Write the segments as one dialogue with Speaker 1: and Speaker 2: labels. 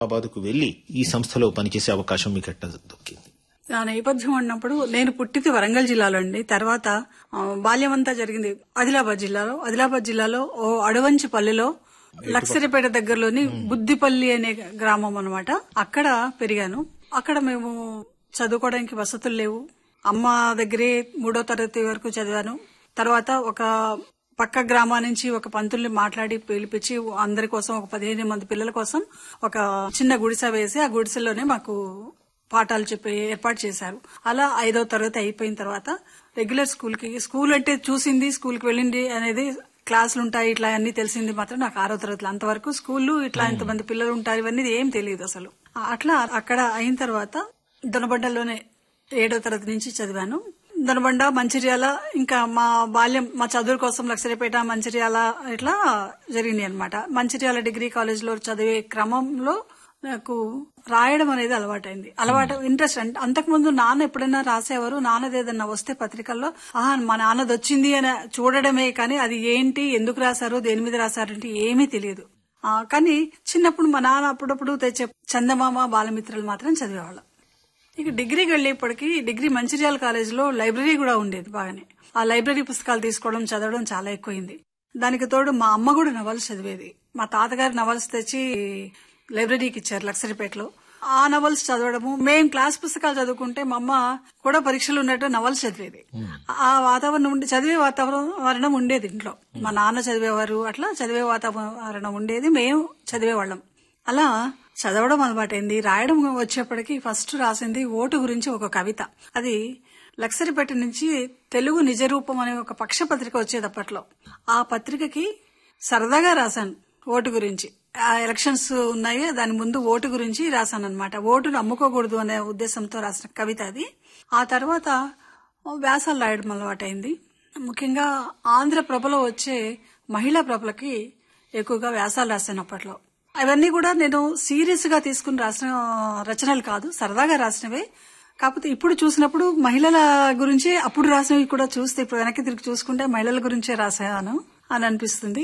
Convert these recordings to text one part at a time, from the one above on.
Speaker 1: హైదరాబాద్కు వెళ్లి ఈ సంస్థలో పనిచేసే అవకాశం మీకు ఎట్లా దొరికింది
Speaker 2: నా నేపథ్యం అన్నప్పుడు నేను పుట్టింది వరంగల్ జిల్లాలో అండి తర్వాత ఆ, బాల్యం అంతా జరిగింది ఆదిలాబాద్ జిల్లాలో ఆదిలాబాద్ జిల్లాలో ఓ అడవంచి పల్లెలో లక్సరిపేట దగ్గరలోని బుద్దిపల్లి అనే గ్రామం అన్నమాట అక్కడ పెరిగాను అక్కడ మేము చదువుకోవడానికి వసతులు లేవు అమ్మ దగ్గరే మూడో తరగతి వరకు చదివాను తర్వాత ఒక పక్క గ్రామా నుంచి ఒక పంతుల్ని మాట్లాడి పిలిపించి అందరి కోసం ఒక పదిహేను మంది పిల్లల కోసం ఒక చిన్న గుడిసె వేసి ఆ గుడిసెలోనే మాకు పాఠాలు చెప్పి ఏర్పాటు చేశారు అలా ఐదో తరగతి అయిపోయిన తర్వాత రెగ్యులర్ స్కూల్ కి స్కూల్ అంటే చూసింది స్కూల్ కి వెళ్ళింది అనేది క్లాసులు ఉంటాయి ఇట్లా అన్ని తెలిసింది మాత్రం నాకు ఆరో తరగతిలో అంతవరకు స్కూళ్ళు ఇట్లా ఇంతమంది పిల్లలు ఉంటారు ఇవన్నీ ఏం తెలియదు అసలు అట్లా అక్కడ అయిన తర్వాత దొనబండలోనే ఏడో తరగతి నుంచి చదివాను దొనబండ మంచిర్యాల ఇంకా మా బాల్యం మా చదువు కోసం లక్షరిపేట మంచిర్యాల ఇట్లా జరిగినాయి అనమాట మంచిర్యాల డిగ్రీ కాలేజ్ లో చదివే క్రమంలో నాకు రాయడం అనేది అలవాటైంది అలవాటు ఇంట్రెస్ట్ అంటే అంతకుముందు నాన్న ఎప్పుడైనా రాసేవారు నాన్నది ఏదన్నా వస్తే పత్రికల్లో ఆహా మా నాన్నది వచ్చింది అని చూడడమే కానీ అది ఏంటి ఎందుకు రాశారు దేని మీద రాశారంటే ఏమీ తెలియదు ఆ, కానీ చిన్నప్పుడు మా నాన్న అప్పుడప్పుడు తెచ్చే చందమామ బాలమిత్రులు మాత్రం చదివేవాళ్ళం ఇక డిగ్రీకి వెళ్ళేప్పటికి డిగ్రీ మంచిర్యాల కాలేజీలో లైబ్రరీ కూడా ఉండేది బాగానే ఆ లైబ్రరీ పుస్తకాలు తీసుకోవడం చదవడం చాలా ఎక్కువైంది దానికి తోడు మా అమ్మ కూడా నవల్స్ చదివేది మా తాతగారు నవల్స్ తెచ్చి లైబ్రరీకి ఇచ్చారు లక్సరిపేటలో ఆ నవల్స్ చదవడము మేం క్లాస్ పుస్తకాలు చదువుకుంటే మా అమ్మ కూడా పరీక్షలు ఉన్నట్టు నవల్స్ చదివేది ఆ వాతావరణం ఉండి చదివే వాతావరణం ఉండేది ఇంట్లో మా నాన్న చదివేవారు అట్లా చదివే వాతావరణం ఉండేది మేము చదివేవాళ్ళం అలా చదవడం అలవాటైంది రాయడం వచ్చేప్పటికి ఫస్ట్ రాసింది ఓటు గురించి ఒక కవిత అది లక్సరిపేట నుంచి తెలుగు నిజరూపం అనే ఒక పక్ష పత్రిక వచ్చేది అప్పట్లో ఆ పత్రికకి సరదాగా రాశాను ఓటు గురించి ఆ ఎలక్షన్స్ ఉన్నాయి దాని ముందు ఓటు గురించి రాశాను అనమాట ఓటును అమ్ముకోకూడదు అనే ఉద్దేశంతో రాసిన కవిత అది ఆ తర్వాత వ్యాసాలు రాయడం అలవాటైంది ముఖ్యంగా ఆంధ్ర ప్రభలో వచ్చే మహిళా ప్రభలకి ఎక్కువగా వ్యాసాలు రాశాను అప్పట్లో అవన్నీ కూడా నేను సీరియస్ గా తీసుకుని రాసిన రచనలు కాదు సరదాగా రాసినవే కాకపోతే ఇప్పుడు చూసినప్పుడు మహిళల గురించి అప్పుడు రాసినవి కూడా చూస్తే ఇప్పుడు వెనక్కి తిరిగి చూసుకుంటే మహిళల గురించే రాశాను అని అనిపిస్తుంది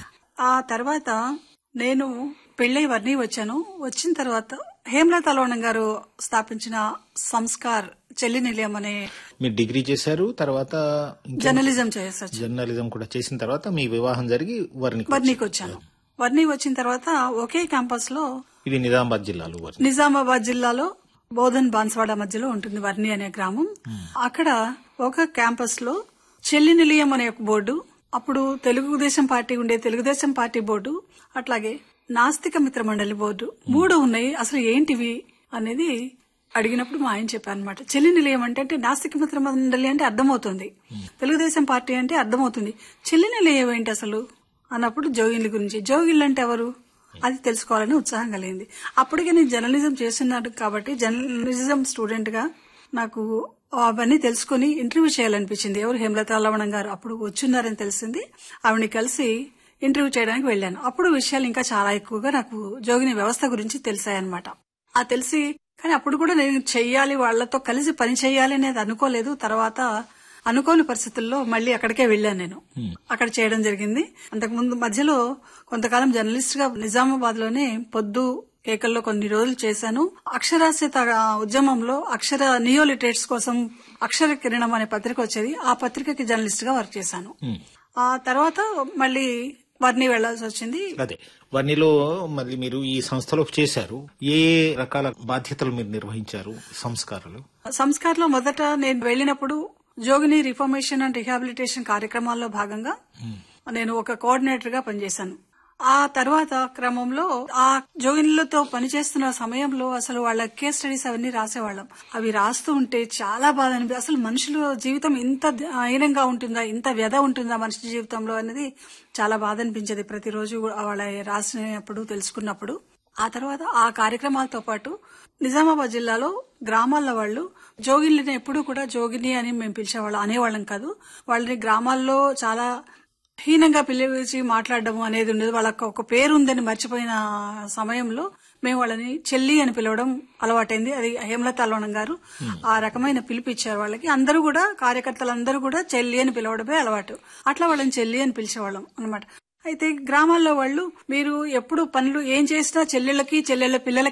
Speaker 2: ఆ తర్వాత నేను పెళ్ళై వర్ణి వచ్చాను వచ్చిన తర్వాత హేమలత అలోణం గారు స్థాపించిన సంస్కార్ చెల్లి నిలయం అనే
Speaker 1: మీరు డిగ్రీ చేశారు తర్వాత ఇంకా
Speaker 2: జర్నలిజం చేశారు
Speaker 1: జర్నలిజం కూడా చేసిన తర్వాత మీ వివాహం జరిగి వర్ణికి
Speaker 2: వర్ణికి వచ్చాను వర్ణి వచ్చిన తర్వాత ఒకే క్యాంపస్ లో
Speaker 1: ఇది నిజామాబాద్ జిల్లాలో వర్ణి
Speaker 2: నిజామాబాద్ జిల్లాలో బోధన్ బాన్స్వాడ మధ్యలో ఉంటుంది వర్ణి అనే గ్రామం అక్కడ ఒక క్యాంపస్ లో చెల్లి నిలయం అనే ఒక బోర్డు అప్పుడు తెలుగుదేశం పార్టీ ఉండే తెలుగుదేశం పార్టీ బోర్డు అట్లాగే నాస్తిక మిత్ర మండలి బోర్డు మూడు ఉన్నాయి అసలు ఏంటివి అనేది అడిగినప్పుడు మా ఆయన చెప్పాను అనమాట చెల్లి నిలయం అంటే అంటే నాస్తిక మిత్ర మండలి అంటే అర్థమవుతుంది తెలుగుదేశం పార్టీ అంటే అర్థమవుతుంది చెల్లి నిలయం ఏంటి అసలు అన్నప్పుడు జోగిన్ల గురించి జోగిన్లు అంటే ఎవరు అది తెలుసుకోవాలని ఉత్సాహం కలిగింది అప్పటికే నేను జర్నలిజం చేస్తున్నాను కాబట్టి జర్నలిజం స్టూడెంట్ గా నాకు అవన్నీ తెలుసుకుని ఇంటర్వ్యూ చేయాలనిపించింది ఎవరు హేమలత లవణం గారు అప్పుడు వచ్చున్నారని తెలిసింది ఆవిడని కలిసి ఇంటర్వ్యూ చేయడానికి వెళ్ళాను అప్పుడు విషయాలు ఇంకా చాలా ఎక్కువగా నాకు జోగిని వ్యవస్థ గురించి తెలిసాయన్నమాట ఆ తెలిసి కానీ అప్పుడు కూడా నేను చెయ్యాలి వాళ్లతో కలిసి పని చేయాలి అనేది అనుకోలేదు తర్వాత అనుకోని పరిస్థితుల్లో మళ్ళీ అక్కడికే వెళ్ళాను నేను అక్కడ చేయడం జరిగింది అంతకుముందు మధ్యలో కొంతకాలం జర్నలిస్ట్ గా నిజామాబాద్ లోనే పొద్దు కేకల్లో కొన్ని రోజులు చేశాను అక్షరాస్యత ఉద్యమంలో అక్షర నియోలిటరేట్స్ కోసం అక్షర కిరణం అనే పత్రిక వచ్చేది ఆ పత్రికకి జర్నలిస్ట్ గా వర్క్ చేశాను ఆ తర్వాత మళ్ళీ వర్ణి వెళ్లాల్సి వచ్చింది
Speaker 1: అదే వర్ణిలో మళ్ళీ మీరు ఈ సంస్థలో చేశారు ఏ రకాల బాధ్యతలు మీరు నిర్వహించారు సంస్కారాలు
Speaker 2: సంస్కార్లో మొదట నేను వెళ్ళినప్పుడు జోగిని రిఫర్మేషన్ అండ్ రిహాబిలిటేషన్ కార్యక్రమాల్లో భాగంగా నేను ఒక కోఆర్డినేటర్ గా పనిచేశాను ఆ తర్వాత క్రమంలో ఆ జోగినులతో పనిచేస్తున్న సమయంలో అసలు వాళ్ళ కేస్ స్టడీస్ అవన్నీ రాసేవాళ్ళం అవి రాస్తూ ఉంటే చాలా బాధ అనిపి అసలు మనుషుల జీవితం ఇంత హీనంగా ఉంటుందా ఇంత వ్యధ ఉంటుందా మనిషి జీవితంలో అనేది చాలా బాధ అనిపించేది ప్రతిరోజు వాళ్ళ రాసినప్పుడు తెలుసుకున్నప్పుడు ఆ తర్వాత ఆ కార్యక్రమాలతో పాటు నిజామాబాద్ జిల్లాలో గ్రామాల వాళ్ళు జోగిన్లని ఎప్పుడూ కూడా జోగిని అని మేము పిలిచేవాళ్ళం అనేవాళ్ళం కాదు వాళ్ళని గ్రామాల్లో చాలా హీనంగా పిలిచి మాట్లాడడం అనేది ఉండేది వాళ్ళకి ఒక పేరు ఉందని మర్చిపోయిన సమయంలో మేము వాళ్ళని చెల్లి అని పిలవడం అలవాటైంది అది హేమలత అల్వణం గారు ఆ రకమైన పిలుపు ఇచ్చారు వాళ్ళకి అందరూ కూడా కార్యకర్తలందరూ కూడా చెల్లి అని పిలవడమే అలవాటు అట్లా వాళ్ళని చెల్లి అని పిలిచేవాళ్ళం అనమాట అయితే గ్రామాల్లో వాళ్ళు మీరు ఎప్పుడు పనులు ఏం చేసినా చెల్లెళ్ళకి చెల్లెళ్ళ పిల్లలకి